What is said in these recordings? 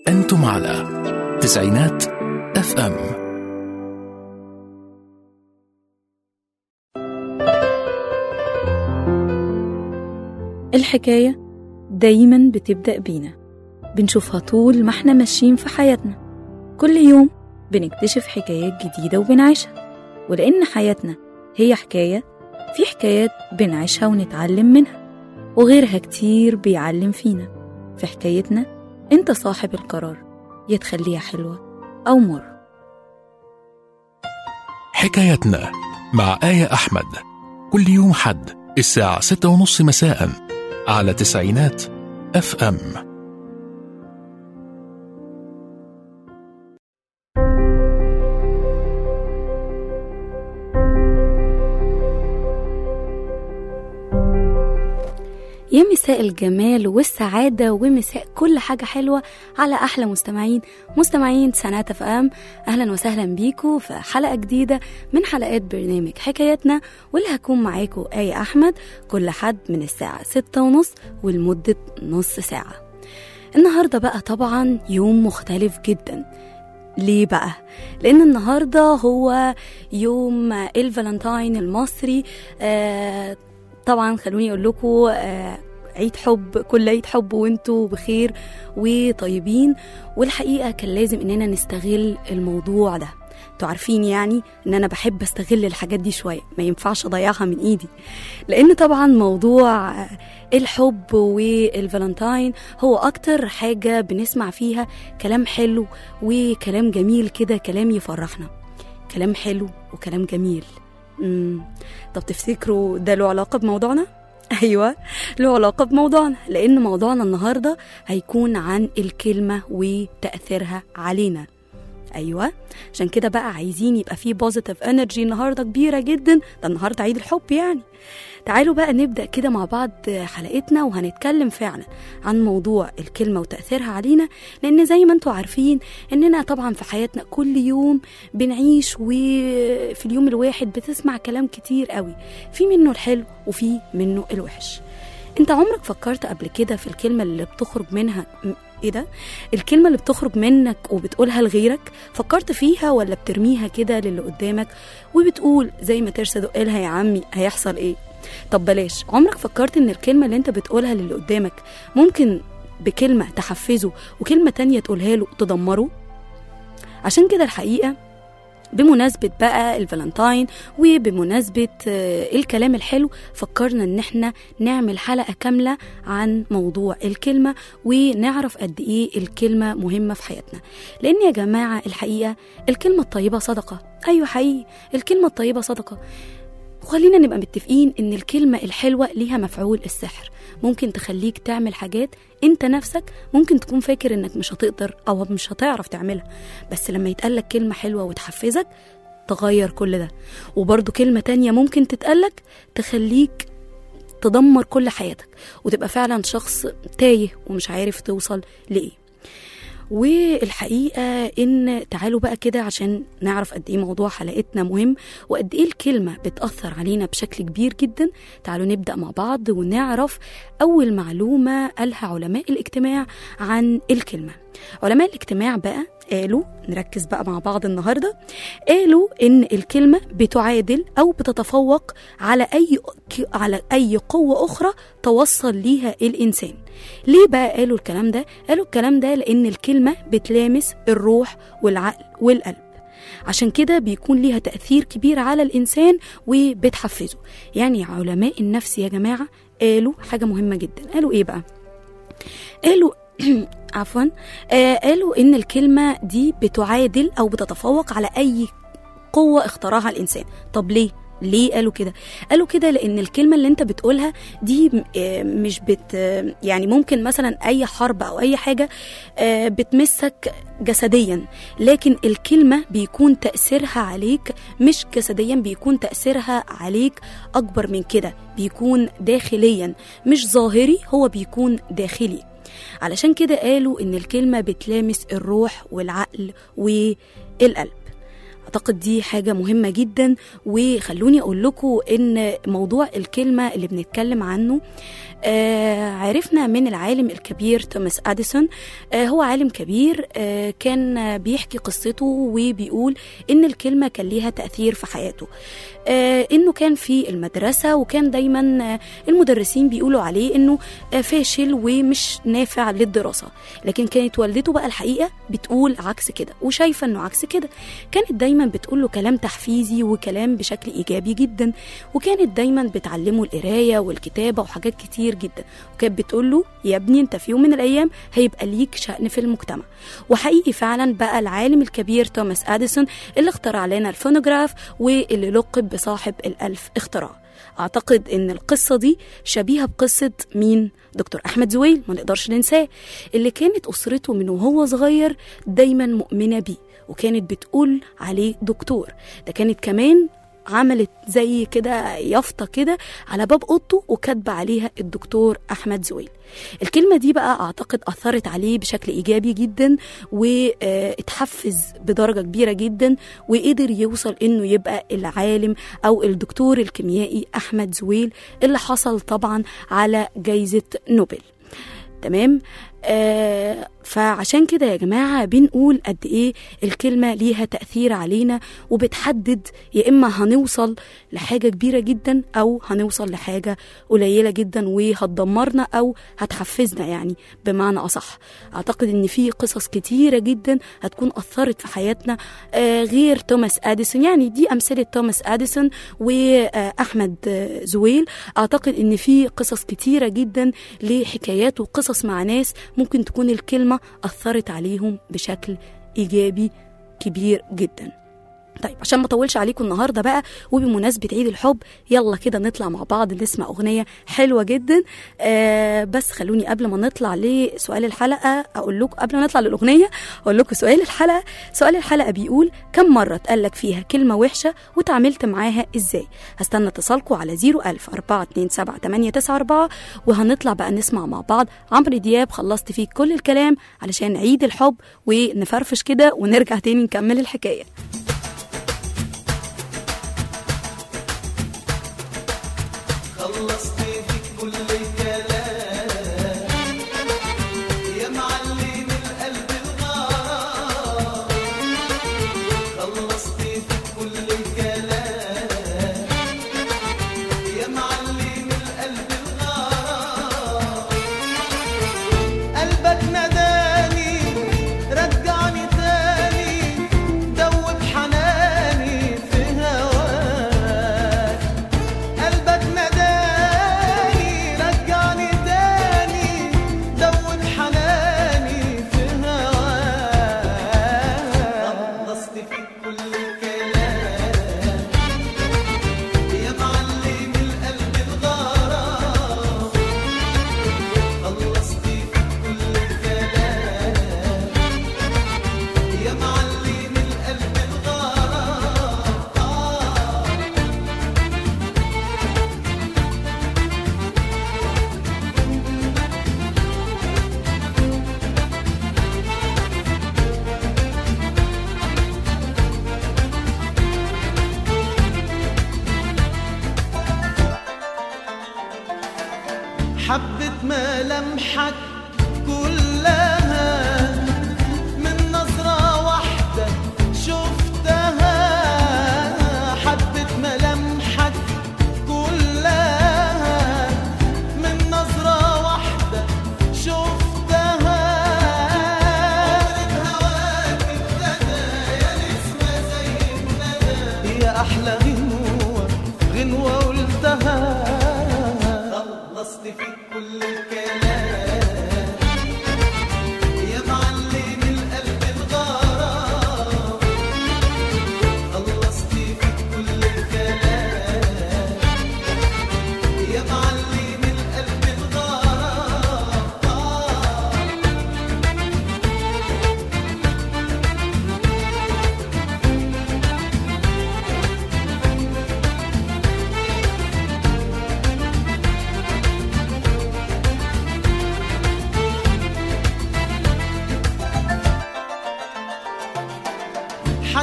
أنتم على تسعينات اف ام الحكاية دايما بتبدأ بينا بنشوفها طول ما احنا ماشيين في حياتنا كل يوم بنكتشف حكايات جديدة وبنعيشها ولأن حياتنا هي حكاية في حكايات بنعيشها ونتعلم منها وغيرها كتير بيعلم فينا في حكايتنا انت صاحب القرار يا تخليها حلوة أو مر حكايتنا مع آية أحمد كل يوم حد الساعة ستة ونص مساء على تسعينات اف ام يا مساء الجمال والسعادة ومساء كل حاجة حلوة على أحلى مستمعين مستمعين سنات اف ام أهلا وسهلا بيكم في حلقة جديدة من حلقات برنامج حكاياتنا واللي هكون معاكم آية أحمد كل حد من الساعة ستة ونص ولمدة نص ساعة النهاردة بقى طبعا يوم مختلف جدا ليه بقى؟ لأن النهاردة هو يوم الفالنتاين المصري آه طبعا خلوني اقول لكم آه عيد حب كل عيد حب وانتوا بخير وطيبين والحقيقه كان لازم اننا نستغل الموضوع ده انتوا عارفين يعني ان انا بحب استغل الحاجات دي شويه ما ينفعش اضيعها من ايدي لان طبعا موضوع الحب والفالنتاين هو اكتر حاجه بنسمع فيها كلام حلو وكلام جميل كده كلام يفرحنا كلام حلو وكلام جميل مم. طب تفتكروا ده له علاقة بموضوعنا؟ أيوة له علاقة بموضوعنا لأن موضوعنا النهاردة هيكون عن الكلمة وتأثيرها علينا أيوة عشان كده بقى عايزين يبقى فيه بوزيتيف انرجي النهاردة كبيرة جدا ده النهاردة عيد الحب يعني تعالوا بقى نبدأ كده مع بعض حلقتنا وهنتكلم فعلا عن موضوع الكلمة وتأثيرها علينا لأن زي ما انتوا عارفين إننا طبعا في حياتنا كل يوم بنعيش وفي اليوم الواحد بتسمع كلام كتير قوي في منه الحلو وفي منه الوحش انت عمرك فكرت قبل كده في الكلمة اللي بتخرج منها ايه ده الكلمة اللي بتخرج منك وبتقولها لغيرك فكرت فيها ولا بترميها كده للي قدامك وبتقول زي ما ترسى دقلها يا عمي هيحصل ايه طب بلاش عمرك فكرت ان الكلمة اللي انت بتقولها للي قدامك ممكن بكلمة تحفزه وكلمة تانية تقولها له تدمره عشان كده الحقيقة بمناسبة بقى الفالنتاين وبمناسبة الكلام الحلو فكرنا ان احنا نعمل حلقة كاملة عن موضوع الكلمة ونعرف قد ايه الكلمة مهمة في حياتنا لان يا جماعة الحقيقة الكلمة الطيبة صدقة ايوه حقيقي الكلمة الطيبة صدقة وخلينا نبقى متفقين ان الكلمة الحلوة ليها مفعول السحر ممكن تخليك تعمل حاجات انت نفسك ممكن تكون فاكر انك مش هتقدر او مش هتعرف تعملها بس لما يتقالك كلمة حلوة وتحفزك تغير كل ده وبرضو كلمة تانية ممكن تتقالك تخليك تدمر كل حياتك وتبقى فعلا شخص تايه ومش عارف توصل لإيه والحقيقة إن تعالوا بقى كده عشان نعرف قد إيه موضوع حلقتنا مهم وقد إيه الكلمة بتأثر علينا بشكل كبير جدا تعالوا نبدأ مع بعض ونعرف أول معلومة قالها علماء الاجتماع عن الكلمة علماء الاجتماع بقى قالوا نركز بقى مع بعض النهارده قالوا ان الكلمه بتعادل او بتتفوق على اي على اي قوه اخرى توصل ليها الانسان ليه بقى قالوا الكلام ده قالوا الكلام ده لان الكلمه بتلامس الروح والعقل والقلب عشان كده بيكون ليها تأثير كبير على الإنسان وبتحفزه يعني علماء النفس يا جماعة قالوا حاجة مهمة جدا قالوا إيه بقى قالوا عفوا آه قالوا ان الكلمه دي بتعادل او بتتفوق على اي قوه اخترعها الانسان طب ليه ليه قالوا كده قالوا كده لان الكلمه اللي انت بتقولها دي مش بت يعني ممكن مثلا اي حرب او اي حاجه بتمسك جسديا لكن الكلمه بيكون تاثيرها عليك مش جسديا بيكون تاثيرها عليك اكبر من كده بيكون داخليا مش ظاهري هو بيكون داخلي علشان كده قالوا ان الكلمه بتلامس الروح والعقل والقلب اعتقد دي حاجه مهمه جدا وخلوني اقول لكم ان موضوع الكلمه اللي بنتكلم عنه آه عرفنا من العالم الكبير توماس اديسون آه هو عالم كبير آه كان آه، بيحكي قصته وبيقول ان الكلمه كان ليها تاثير في حياته آه انه كان في المدرسه وكان دايما آه المدرسين بيقولوا عليه انه آه فاشل ومش نافع للدراسه لكن كانت والدته بقى الحقيقه بتقول عكس كده وشايفه انه عكس كده كانت دايما بتقول له كلام تحفيزي وكلام بشكل ايجابي جدا وكانت دايما بتعلمه القرايه والكتابه وحاجات كتير جدا وكانت بتقول له يا ابني انت في يوم من الايام هيبقى ليك شأن في المجتمع وحقيقي فعلا بقى العالم الكبير توماس اديسون اللي اخترع لنا الفونوجراف واللي لقب بصاحب الالف اختراع اعتقد ان القصه دي شبيهه بقصه مين دكتور احمد زويل ما نقدرش ننساه اللي كانت اسرته من وهو صغير دايما مؤمنه بيه وكانت بتقول عليه دكتور ده كانت كمان عملت زي كده يافطة كده على باب أوضته وكاتبة عليها الدكتور أحمد زويل الكلمة دي بقى أعتقد أثرت عليه بشكل إيجابي جدا واتحفز بدرجة كبيرة جدا وقدر يوصل إنه يبقى العالم أو الدكتور الكيميائي أحمد زويل اللي حصل طبعا على جايزة نوبل تمام آه فعشان كده يا جماعة بنقول قد إيه الكلمة ليها تأثير علينا وبتحدد يا إما هنوصل لحاجة كبيرة جدا أو هنوصل لحاجة قليلة جدا وهتدمرنا أو هتحفزنا يعني بمعنى أصح أعتقد إن في قصص كتيرة جدا هتكون أثرت في حياتنا آه غير توماس أديسون يعني دي أمثلة توماس أديسون وأحمد زويل أعتقد إن في قصص كتيرة جدا لحكايات وقصص مع ناس ممكن تكون الكلمة أثرت عليهم بشكل إيجابي كبير جدا طيب عشان ما اطولش عليكم النهارده بقى وبمناسبه عيد الحب يلا كده نطلع مع بعض نسمع اغنيه حلوه جدا آه بس خلوني قبل ما نطلع لسؤال الحلقه اقول لكم قبل ما نطلع للاغنيه اقول لكم سؤال الحلقه سؤال الحلقه بيقول كم مره اتقال لك فيها كلمه وحشه وتعاملت معاها ازاي هستنى اتصالكم على 01000 427 وهنطلع بقى نسمع مع بعض عمرو دياب خلصت فيك كل الكلام علشان عيد الحب ونفرفش كده ونرجع تاني نكمل الحكايه خلصت فيك كل الكلام يا معلم القلب الغار خلصت فيك كل الكلام يا معلم القلب الغار قلبك نداني رجعني تاني دوب حناني في هواك قلبك نداني رجعني تاني دوب حناني في هواك خلصت فيك كل الكلام يا معلم القلب الغرام خلصت فيك كل الكلام يا معلم القلب الغرام آه حبة ملامحك كلها من نظرة واحدة شفتها حبة ملامحك كلها من نظرة واحدة شفتها عمرك هواك ابتدى يا نسمة زي الندى يا أحلى غنوة غنوة قلتها خلصت فيك كل الكلام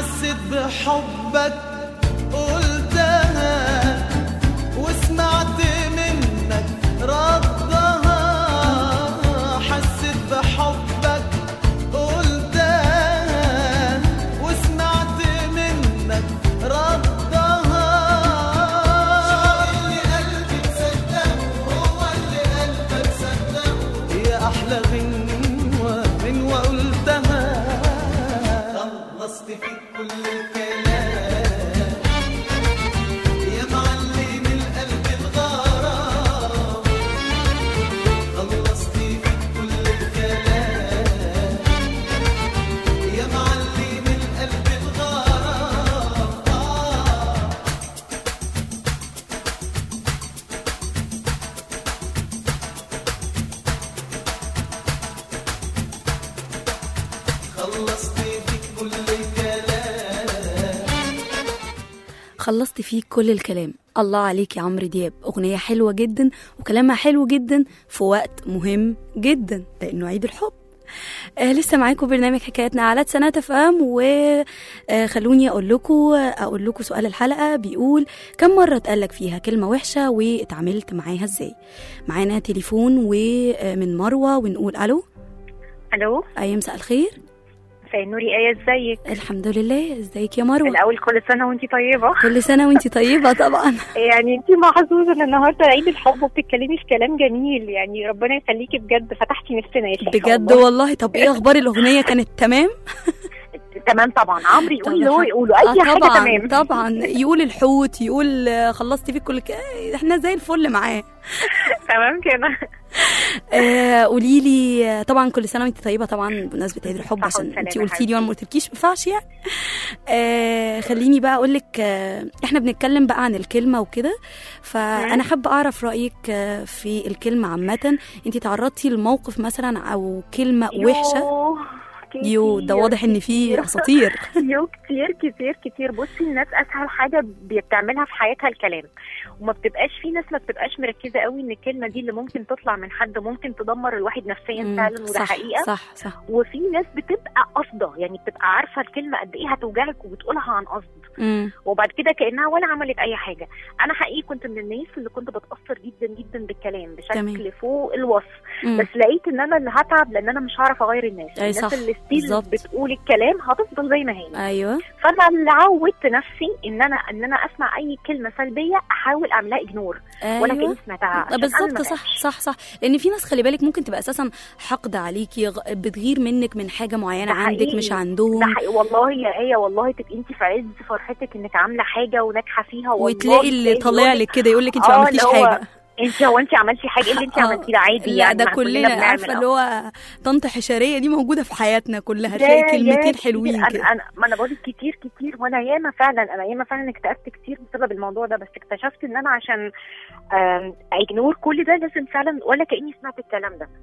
حسيت بحبك قلتها وسمعت منك ردها حسيت بحبك قلتها وسمعت منك ردها اللي قلبي مصدق هو اللي قلبك صدق هي احلى غنوة غنوة قلتها خلصت فيك كل الكلام يا معلم القلب الغرام خلصت فيك كل الكلام يا معلم القلب الغرام آه خلصت فيك كل الكلام خلصت فيك كل الكلام الله عليك يا عمرو دياب أغنية حلوة جدا وكلامها حلو جدا في وقت مهم جدا لأنه عيد الحب آه لسه معاكم برنامج حكاياتنا على سنة ام وخلوني اقول لكم اقول لكم سؤال الحلقه بيقول كم مره اتقالك فيها كلمه وحشه واتعاملت معاها ازاي معانا تليفون ومن مروه ونقول الو الو اي مساء الخير مساء النور يا ايه ازيك الحمد لله ازيك يا مروه الاول كل سنه وانت طيبه كل سنه وانتي طيبه طبعا يعني انت محظوظه ان النهارده عيد الحب وبتتكلمي في كلام جميل يعني ربنا يخليكي بجد فتحتي نفسنا يا شيخة بجد والله. والله طب ايه اخبار الاغنيه كانت تمام تمام طبعا عمرو يقول طب اللي هو الحمد- يقوله اي آه حاجه طبعا تمام طبعا يقول الحوت يقول آه، خلصت فيك كل ك... احنا زي الفل معاه تمام كده آه قولي لي آه، طبعا كل سنه وانت طيبه طبعا بمناسبه عيد الحب صحة عشان والسلامة انت يا قلتي لي وانا ما قلتلكيش ما ينفعش يعني آه خليني بقى اقول لك آه احنا بنتكلم بقى عن الكلمه وكده فانا حابه اعرف رايك آه في الكلمه عامه انت تعرضتي لموقف مثلا او كلمه وحشه يوه، يو ده كتير. واضح ان في اساطير يو كتير كتير كتير بصي الناس اسهل حاجه بتعملها في حياتها الكلام وما بتبقاش في ناس ما بتبقاش مركزه قوي ان الكلمه دي اللي ممكن تطلع من حد ممكن تدمر الواحد نفسيا مم، فعلا وده صح حقيقه صح صح وفي ناس بتبقى قاصده يعني بتبقى عارفه الكلمه قد ايه هتوجعك وبتقولها عن قصد مم. وبعد كده كانها ولا عملت اي حاجه انا حقيقي كنت من الناس اللي كنت بتاثر جدا جدا بالكلام بشكل تمام. فوق الوصف مم. بس لقيت ان انا اللي هتعب لان انا مش هعرف اغير الناس أي الناس صح، اللي ستيل بالظبط. بتقول الكلام هتفضل زي ما هي ايوه فانا اللي عودت نفسي ان انا ان انا اسمع اي كلمه سلبيه احاول اعملها اجنور ولا ايوه كاني سمعتها عشان أنا بالظبط ما صح بقاش. صح صح لان في ناس خلي بالك ممكن تبقى اساسا حقد عليكي غ- بتغير منك من حاجه معينه ده عندك حقيقي. مش ده عندهم حقيقي والله يا ايه والله تبقي انت في عز فرحتك انك عامله حاجه وناجحه فيها والله وتلاقي اللي تلاقي طالع يقولك لك كده يقول لك انت ما آه، عملتيش اللي هو حاجه انت هو انت عملتي حاجه ايه اللي انت آه. عملتيه ده عادي لا يعني ده ما كلنا بنعمل عارفه أهو. اللي هو طنط حشريه دي موجوده في حياتنا كلها يا- تلاقي يا كلمتين كتير. حلوين كده انا انا ما انا بقول كتير كتير وانا ياما فعلا انا ياما فعلا اكتئبت كتير بسبب الموضوع ده بس اكتشفت ان انا عشان آم، اجنور كل ده لازم فعلا ولا كاني سمعت الكلام ده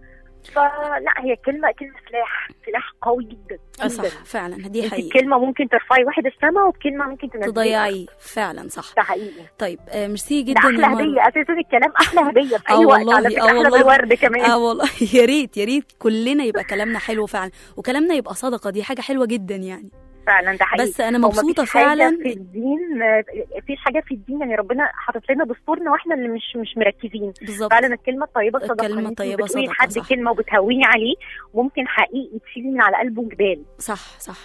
فلا هي كلمه كلمه سلاح سلاح قوي جدا آه جدا صح فعلا دي انت حقيقه بكلمه ممكن ترفعي واحد السما وبكلمه ممكن تنزلي تضيعيه فعلا صح ده حقيقي طيب آه ميرسي ده جدا احلى يا مروة. هديه اساسا الكلام احلى هديه في آه اي وقت والله، على آه فكره احلى والله. من الورد كمان اه والله يا ريت يا ريت كلنا يبقى كلامنا حلو فعلا وكلامنا يبقى صدقه دي حاجه حلوه جدا يعني فعلا ده حقيقي بس انا هو مبسوطه مفيش حاجة فعلا في الدين آه، مفيش حاجه في الدين يعني ربنا حاطط لنا دستورنا واحنا اللي مش مش مركزين بالظبط فعلا الكلمه الطيبه صدقه الكلمة انت الطيبة بتقولي صدقة، لحد صح. كلمه وبتهوني عليه ممكن حقيقي تشيلي من على قلبه جبال صح صح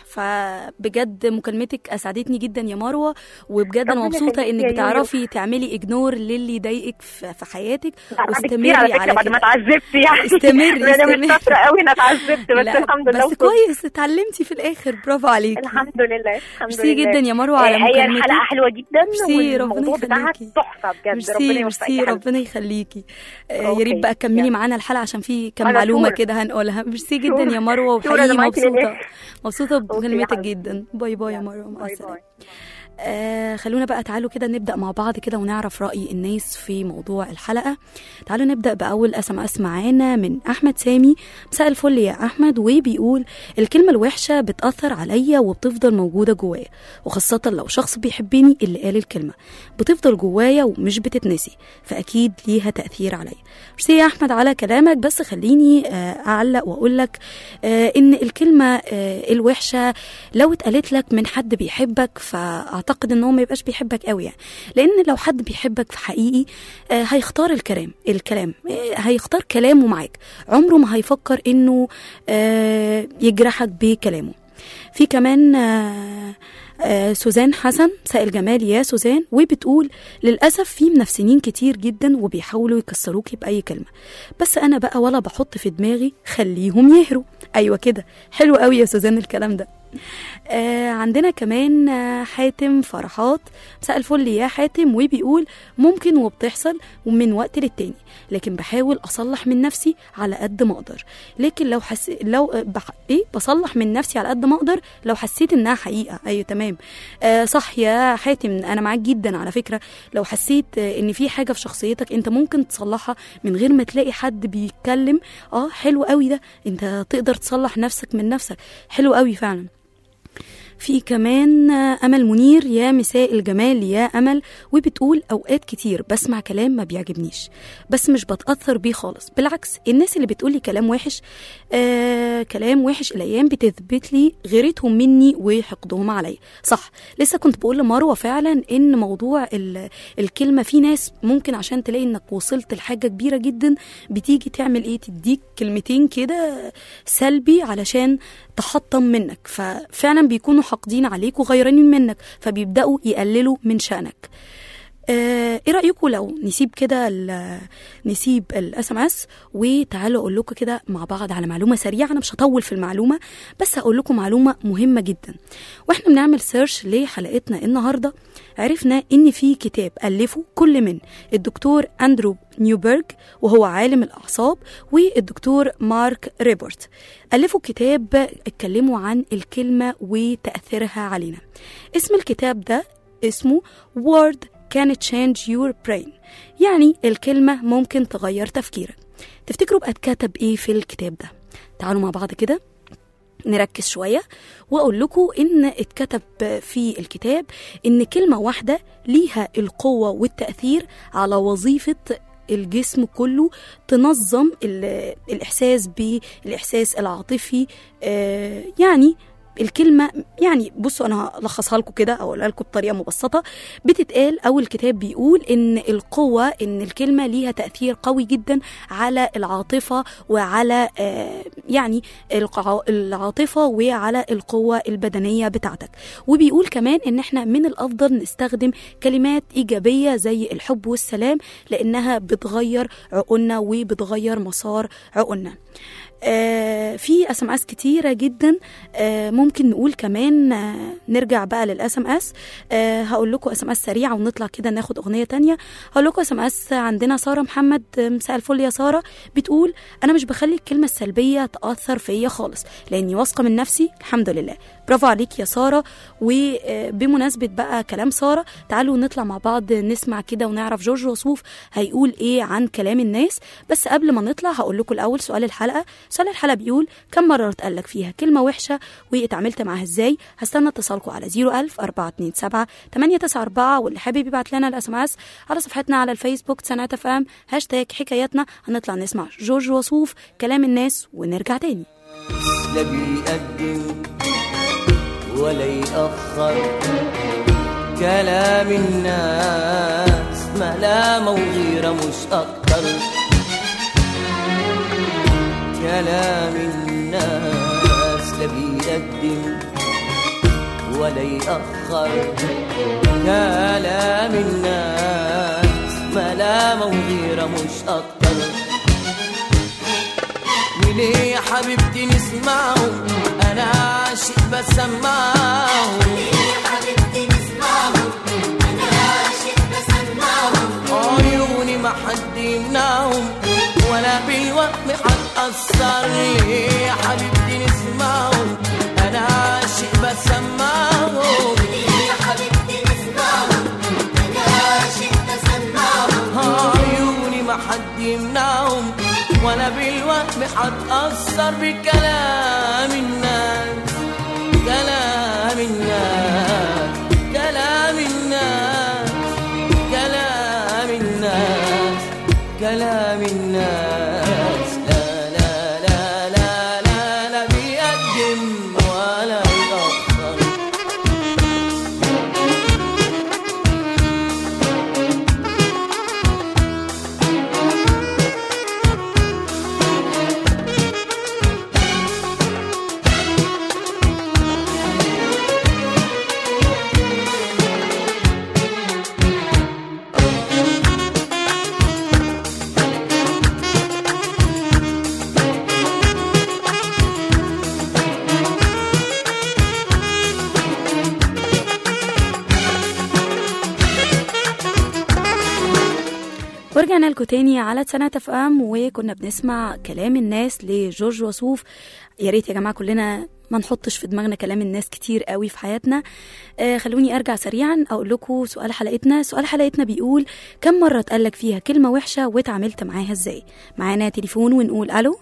فبجد مكالمتك اسعدتني جدا يا مروه وبجد انا ربنا مبسوطه يخليك انك يا يويو. بتعرفي تعملي اجنور للي يضايقك في في حياتك بعد واستمري كتير على فكره على بعد ما كده. اتعذبت يعني استمري، انا استمري. مش شاطره قوي انا اتعذبت بس لا، الحمد لله بس وصلت. كويس اتعلمتي في الاخر برافو عليكي الحمد لله الحمد ميرسي لله جدا يا مروه على آه، هي مكالمتك الحلقه حلوه جدا ميرسي، ربنا والموضوع بتاعها يخليكي. تحفه بجد ربنا ميرسي يوفقك ميرسي يا حبيبتي. ربنا يخليكي آه، يا أوكي، ريت بقى تكملي يلا. معانا الحلقه عشان في كام أنا معلومه شور. كده هنقولها ميرسي جدا شور. يا مروه شور، أنا وحقيقي معاكي مبسوطه للآخر. مبسوطه أوكي يا بكلمتك حبيبتي. جدا باي باي يا مروه مع باي السلامه باي آه خلونا بقى تعالوا كده نبدا مع بعض كده ونعرف راي الناس في موضوع الحلقه تعالوا نبدا باول اس ام اس معانا من احمد سامي مساء الفل يا احمد وبيقول الكلمه الوحشه بتاثر عليا وبتفضل موجوده جوايا وخاصه لو شخص بيحبني اللي قال الكلمه بتفضل جوايا ومش بتتنسي فاكيد ليها تاثير عليا ميرسي يا احمد على كلامك بس خليني آه اعلق واقول لك آه ان الكلمه آه الوحشه لو اتقالت لك من حد بيحبك فاعتقد ان هو ما يبقاش بيحبك قوي يعني لان لو حد بيحبك في حقيقي آه هيختار الكلام الكلام آه هيختار كلامه معاك عمره ما هيفكر انه آه يجرحك بكلامه في كمان آه آه سوزان حسن مساء الجمال يا سوزان وبتقول للأسف في منافسين كتير جدا وبيحاولوا يكسروكي بأي كلمة بس أنا بقى ولا بحط في دماغي خليهم يهروا أيوة كده حلو قوي يا سوزان الكلام ده آه عندنا كمان آه حاتم فرحات مساء الفل يا حاتم وبيقول ممكن وبتحصل ومن وقت للتاني لكن بحاول اصلح من نفسي على قد ما اقدر لكن لو حس... لو آه، بح... ايه بصلح من نفسي على قد ما اقدر لو حسيت انها حقيقه ايوه تمام آه صح يا حاتم انا معاك جدا على فكره لو حسيت آه ان في حاجه في شخصيتك انت ممكن تصلحها من غير ما تلاقي حد بيتكلم اه حلو قوي ده انت تقدر تصلح نفسك من نفسك حلو قوي فعلا في كمان امل منير يا مساء الجمال يا امل وبتقول اوقات كتير بسمع كلام ما بيعجبنيش بس مش بتاثر بيه خالص بالعكس الناس اللي بتقولي كلام وحش آه كلام وحش الايام بتثبت لي غيرتهم مني وحقدهم عليا صح لسه كنت بقول لمروه فعلا ان موضوع ال- الكلمه في ناس ممكن عشان تلاقي انك وصلت لحاجه كبيره جدا بتيجي تعمل ايه تديك كلمتين كده سلبي علشان تحطم منك ففعلا بيكونوا حاقدين عليك وغيرانين منك فبيبداوا يقللوا من شانك آه، ايه رايكم لو نسيب كده ال- نسيب الاس ام اس وتعالوا اقول لكم كده مع بعض على معلومه سريعه انا مش هطول في المعلومه بس هقول لكم معلومه مهمه جدا واحنا بنعمل سيرش لحلقتنا النهارده عرفنا ان في كتاب الفه كل من الدكتور اندرو نيوبرج وهو عالم الاعصاب والدكتور مارك ريبورت الفوا كتاب اتكلموا عن الكلمه وتاثيرها علينا اسم الكتاب ده اسمه word can change your brain يعني الكلمة ممكن تغير تفكيرك تفتكروا بقى اتكتب ايه في الكتاب ده تعالوا مع بعض كده نركز شوية وأقول لكم إن اتكتب في الكتاب إن كلمة واحدة ليها القوة والتأثير على وظيفة الجسم كله تنظم ال- الإحساس بالإحساس العاطفي آه، يعني الكلمة يعني بصوا أنا هلخصها لكم كده أو أقولها لكم بطريقة مبسطة بتتقال أو الكتاب بيقول إن القوة إن الكلمة ليها تأثير قوي جدا على العاطفة وعلى آه، يعني القع- العاطفة وعلى القوة البدنية بتاعتك وبيقول كمان إن إحنا من الأفضل نستخدم كلمات إيجابية زي الحب والسلام لأنها بتغير عقولنا وبتغير مسار عقولنا آه في اس ام اس كتيره جدا آه ممكن نقول كمان آه نرجع بقى للاس ام اس هقول لكم اس ام اس سريعه ونطلع كده ناخد اغنيه تانية هقول لكم اس ام اس عندنا ساره محمد آه، مساء الفل يا ساره بتقول انا مش بخلي الكلمه السلبيه تاثر فيا خالص لاني واثقه من نفسي الحمد لله برافو عليك يا ساره وبمناسبه بقى كلام ساره تعالوا نطلع مع بعض نسمع كده ونعرف جورج وسوف هيقول ايه عن كلام الناس بس قبل ما نطلع هقول لكم الاول سؤال الحلقه سؤال الحلقه بيقول كم مره اتقال لك فيها كلمه وحشه واتعاملت معاها ازاي هستنى اتصالكم على 01000 427 894 واللي حابب يبعت لنا الاس ام اس على صفحتنا على الفيسبوك سنة اف ام هاشتاج حكاياتنا هنطلع نسمع جورج وسوف كلام الناس ونرجع تاني لا بيقدم ولا يأخر كلام الناس ملامة وغيرة مش أكتر كلام الناس لا بيقدم ولا يأخر كلام الناس ملامة وغيرة مش أكتر وليه يا حبيبتي نسمعه انا عاشق بسمعه عيوني ما حد يمنعهم ولا بالوهم هتأثر ليه يا حبيبتي نسمعه انا عاشق بسمعه هتأثر بكلام الناس كلام الناس كلام الناس كلام الناس كلام الناس لا لا لا لا لا لا بيقدم ولا يأخر ورجعنا لكم تاني على سنة اف ام وكنا بنسمع كلام الناس لجورج وسوف يا ريت يا جماعة كلنا ما نحطش في دماغنا كلام الناس كتير قوي في حياتنا آه خلوني ارجع سريعا اقول لكم سؤال حلقتنا سؤال حلقتنا بيقول كم مرة اتقالك فيها كلمة وحشة واتعاملت معاها ازاي معانا تليفون ونقول الو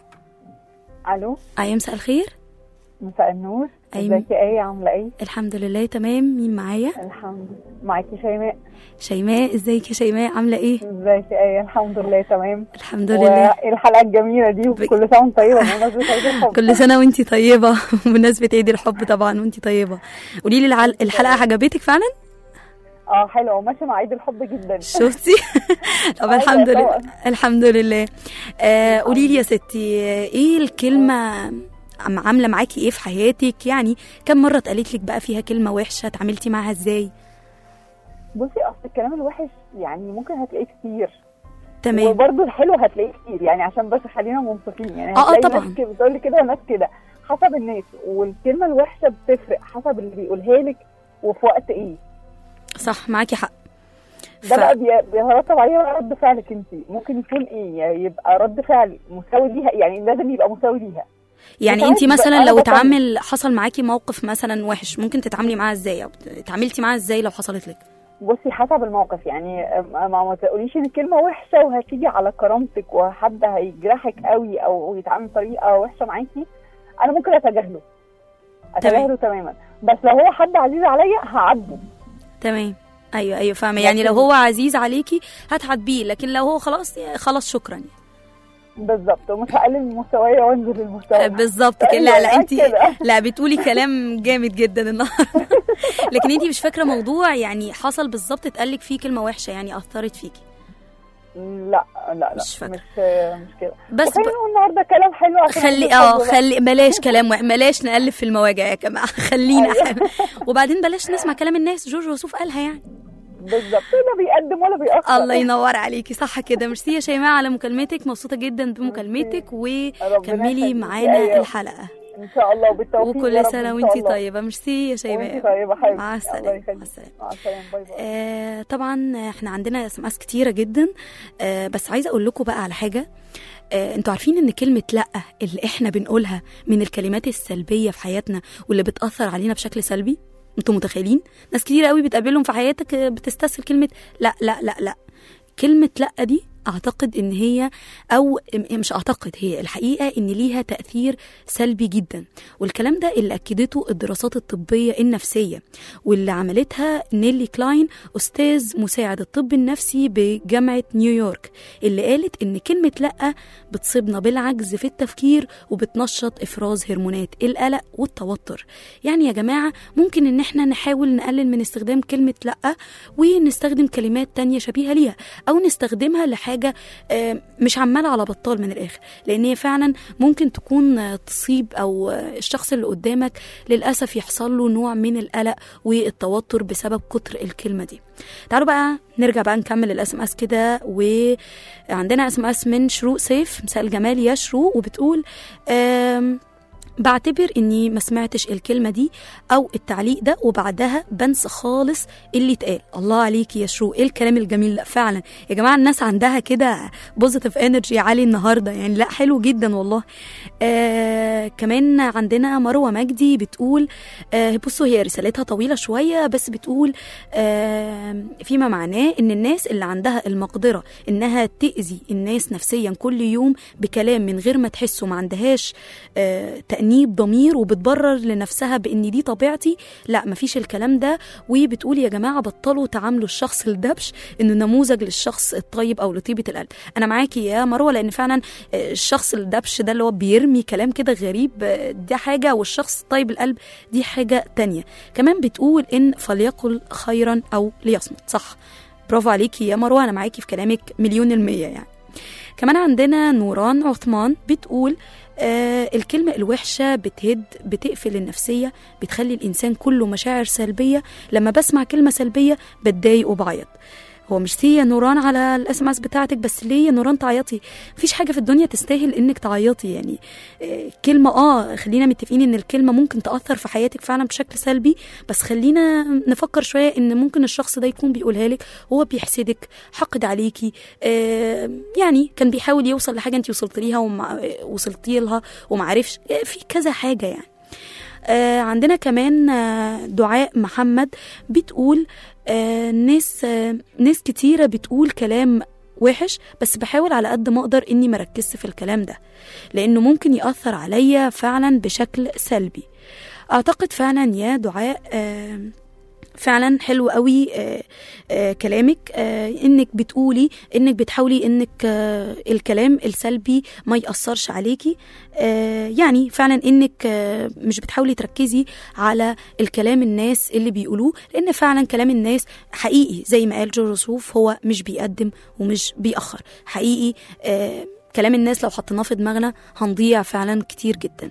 الو اي مساء الخير مساء النور أيوة. ازيك ايه عامله ايه الحمد لله تمام مين معايا الحمد لله معاكي شيماء شيماء ازيك يا شيماء عاملة ايه ازيك ايه الحمد لله تمام الحمد لله والحلقه الجميله دي وكل سنه وانت طيبه بمناسبه عيد الحب كل سنة وانتي طيبة بمناسبة عيد الحب طبعا وانتي طيبة قولي لي العل- الحلقة عجبتك فعلا اه حلوه وماشيه مع عيد الحب جدا شفتي طب أيوة الحمد لله طبعاً. الحمد لله آه قولي لي يا ستي آه، ايه الكلمة عم- عاملة معاكي ايه في حياتك يعني كم مرة اتقالت لك بقى فيها كلمة وحشة اتعاملتي معاها ازاي بصي اصل الكلام الوحش يعني ممكن هتلاقيه كتير تمام وبرده الحلو هتلاقيه كتير يعني عشان بس خلينا منصفين يعني آه، آه، هتلاقي طبعاً. ناس كده بتقول لي كده وناس كده حسب الناس والكلمه الوحشه بتفرق حسب اللي بيقولها لك وفي وقت ايه صح معاكي حق ده ف- بقى بي- بيترتب عليه بقى رد فعلك انت ممكن يكون ايه يعني يبقى رد فعل مساوي ليها يعني لازم يبقى مساوي ليها يعني مش انت عارفة، مثلا أنا لو بفهم. اتعامل حصل معاكي موقف مثلا وحش ممكن تتعاملي معاه ازاي او اتعاملتي معاه ازاي لو حصلت لك بصي حسب الموقف يعني ما, ما تقوليش ان الكلمه وحشه وهتيجي على كرامتك وحد هيجرحك قوي او يتعامل بطريقه وحشه معاكي انا ممكن اتجاهله اتجاهله تماما بس لو هو حد عزيز عليا هعاتبه تمام ايوه ايوه فاهمه يعني لو هو عزيز عليكي هتعاتبيه لكن لو هو خلاص خلاص شكرا يعني. بالظبط ومش هقلل من مستوايا وانزل للمستوى بالظبط كده أيوة، لا لا انت كده. لا بتقولي كلام جامد جدا النهارده لكن انت مش فاكره موضوع يعني حصل بالظبط اتقالك فيه كلمه وحشه يعني اثرت فيكي لا لا لا مش فاكرة. مش مش كده بس وخلينا ب... نقول النهارده كلام حلو عشان خلي الحب اه بقى. خلي بلاش كلام وح... بلاش نقلب في المواجع يا جماعه خلينا أيوة. وبعدين بلاش نسمع كلام الناس جورج وسوف قالها يعني بالظبط لا بيقدم ولا بيأخر الله ينور عليكي صح كده ميرسي يا شيماء على مكالمتك مبسوطه جدا بمكالمتك وكملي يخليكي. معانا أيوة. الحلقه ان شاء الله وبالتوفيق يا وكل رب سنه إن شاء وانتي الله. طيبه ميرسي يا شيماء وانتي طيبه حبيبتي مع الله السلامه يخليك. مع السلامه مع السلامه باي باي آه طبعا احنا عندنا اس ام اس كتيره جدا آه بس عايزه اقول لكم بقى على حاجه آه انتوا عارفين ان كلمه لا اللي احنا بنقولها من الكلمات السلبيه في حياتنا واللي بتاثر علينا بشكل سلبي انتوا متخيلين ناس كتير قوي بتقابلهم في حياتك آه، بتستسهل كلمه لا لا لا لا كلمه لا دي اعتقد ان هي او م- مش اعتقد هي الحقيقه ان ليها تاثير سلبي جدا والكلام ده اللي اكدته الدراسات الطبيه النفسيه واللي عملتها نيلي كلاين استاذ مساعد الطب النفسي بجامعه نيويورك اللي قالت ان كلمه لا بتصيبنا بالعجز في التفكير وبتنشط افراز هرمونات القلق والتوتر يعني يا جماعه ممكن ان احنا نحاول نقلل من استخدام كلمه لا ونستخدم كلمات تانية شبيهه ليها او نستخدمها لحاجه آه، مش عماله على بطال من الاخر لان هي فعلا ممكن تكون آه، تصيب او آه، الشخص اللي قدامك للاسف يحصل له نوع من القلق والتوتر بسبب كتر الكلمه دي تعالوا بقى نرجع بقى نكمل الاس ام اس كده وعندنا اس ام اس من شروق سيف مساء الجمال يا شروق وبتقول آم بعتبر اني ما سمعتش الكلمه دي او التعليق ده وبعدها بنسى خالص اللي اتقال الله عليكي يا شروق ايه الكلام الجميل لا فعلا يا جماعه الناس عندها كده بوزيتيف انرجي عالي النهارده يعني لا حلو جدا والله آه كمان عندنا مروه مجدي بتقول آه بصوا هي رسالتها طويله شويه بس بتقول آه فيما معناه ان الناس اللي عندها المقدره انها تاذي الناس نفسيا كل يوم بكلام من غير ما تحسه ما عندهاش آه تانيب ضمير وبتبرر لنفسها بان دي طبيعتي لا مفيش الكلام ده وبتقول يا جماعه بطلوا تعاملوا الشخص الدبش انه نموذج للشخص الطيب او لطيبه القلب انا معاكي يا مروه لان فعلا آه، الشخص الدبش ده اللي هو بيرمي كلام كده غريب آه، دي حاجه والشخص طيب القلب دي حاجه تانية كمان بتقول ان فليقل خيرا او ليصمت صح برافو عليكي يا مروه انا معاكي في كلامك مليون المية يعني كمان عندنا نوران عثمان بتقول آه الكلمة الوحشة بتهد بتقفل النفسية بتخلي الإنسان كله مشاعر سلبية لما بسمع كلمة سلبية بتضايق وبعيط هو مش يا نوران على الاس ام اس بتاعتك بس ليه يا نوران تعيطي مفيش حاجه في الدنيا تستاهل انك تعيطي يعني آه، كلمه اه خلينا متفقين ان الكلمه ممكن تاثر في حياتك فعلا بشكل سلبي بس خلينا نفكر شويه ان ممكن الشخص ده يكون بيقولها لك هو بيحسدك حقد عليكي آه يعني كان بيحاول يوصل لحاجه انت وصلت ليها وما وصلتي لها ومعرفش آه، في كذا حاجه يعني آه عندنا كمان آه دعاء محمد بتقول آه ناس آه ناس كتيرة بتقول كلام وحش بس بحاول على قد ما اقدر اني مركزش في الكلام ده لانه ممكن ياثر عليا فعلا بشكل سلبي اعتقد فعلا يا دعاء آه فعلا حلو قوي آه آه كلامك آه انك بتقولي انك بتحاولي انك آه الكلام السلبي ما ياثرش عليكي آه يعني فعلا انك آه مش بتحاولي تركزي على الكلام الناس اللي بيقولوه لان فعلا كلام الناس حقيقي زي ما قال جو روسوف هو مش بيقدم ومش بيأخر حقيقي آه كلام الناس لو حطيناه في دماغنا هنضيع فعلا كتير جدا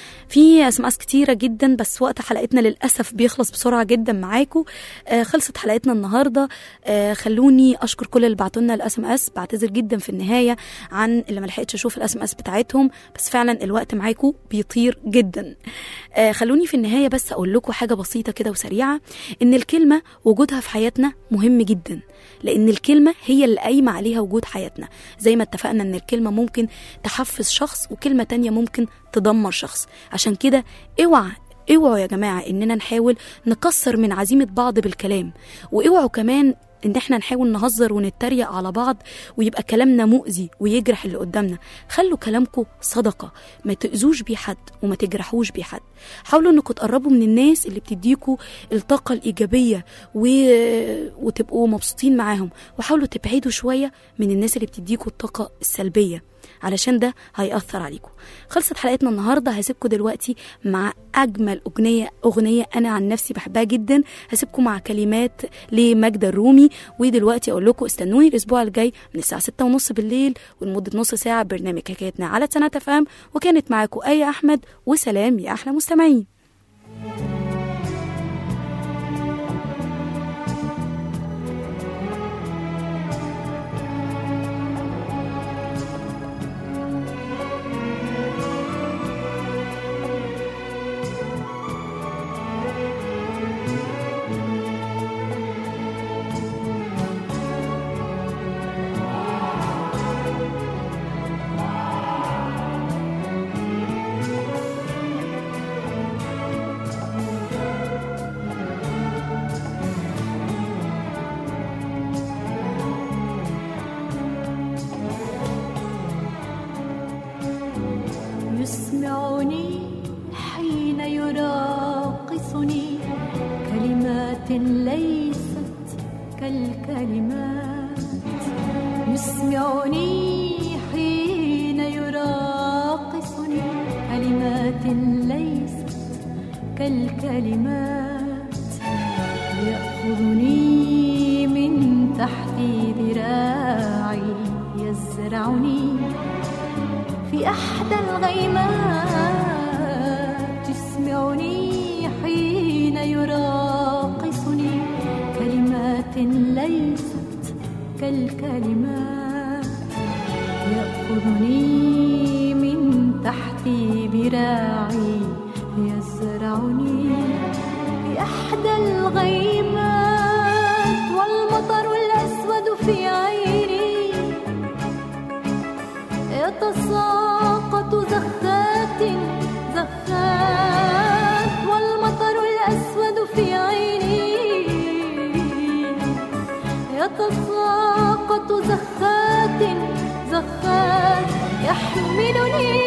في اسماس كتيره جدا بس وقت حلقتنا للاسف بيخلص بسرعه جدا معاكم آه خلصت حلقتنا النهارده آه خلوني اشكر كل اللي بعتوا لنا الاس ام اس بعتذر جدا في النهايه عن اللي ما لحقتش اشوف الاس ام اس بتاعتهم بس فعلا الوقت معاكم بيطير جدا آه خلوني في النهايه بس اقول لكم حاجه بسيطه كده وسريعه ان الكلمه وجودها في حياتنا مهم جدا لان الكلمه هي اللي قايمه عليها وجود حياتنا زي ما اتفقنا ان الكلمه ممكن تحفز شخص وكلمه تانية ممكن تدمر شخص عشان كده اوعى اوعوا يا جماعه اننا نحاول نكسر من عزيمه بعض بالكلام واوعوا كمان ان احنا نحاول نهزر ونتريق على بعض ويبقى كلامنا مؤذي ويجرح اللي قدامنا خلوا كلامكم صدقه ما تاذوش بيه حد وما تجرحوش بيه حد حاولوا انكم تقربوا من الناس اللي بتديكوا الطاقه الايجابيه و... وتبقوا مبسوطين معاهم وحاولوا تبعدوا شويه من الناس اللي بتديكوا الطاقه السلبيه علشان ده هيأثر عليكم خلصت حلقتنا النهارده هسيبكم دلوقتي مع اجمل اغنيه اغنيه انا عن نفسي بحبها جدا هسيبكم مع كلمات لماجدة الرومي ودلوقتي اقول لكم استنوني الاسبوع الجاي من الساعه 6 ونص بالليل ولمده نص ساعه برنامج حكايتنا على سنه افهم وكانت معاكم ايه احمد وسلام يا احلى مستمعين يسمعني حين يراقصني كلمات ليست كالكلمات يسمعني حين يراقصني كلمات ليست كالكلمات يأخذني من تحت ذراعي يزرعني في أحدى الغيمات يسمعني حين يراقصني كلمات ليست كالكلمات يأخذني من تحتي ذراعي يزرعني بإحدى الغيمات والمطر الأسود في عيني يتساقط زخات زخات والمطر الأسود في عيني يتساقط زخات زخات يحملني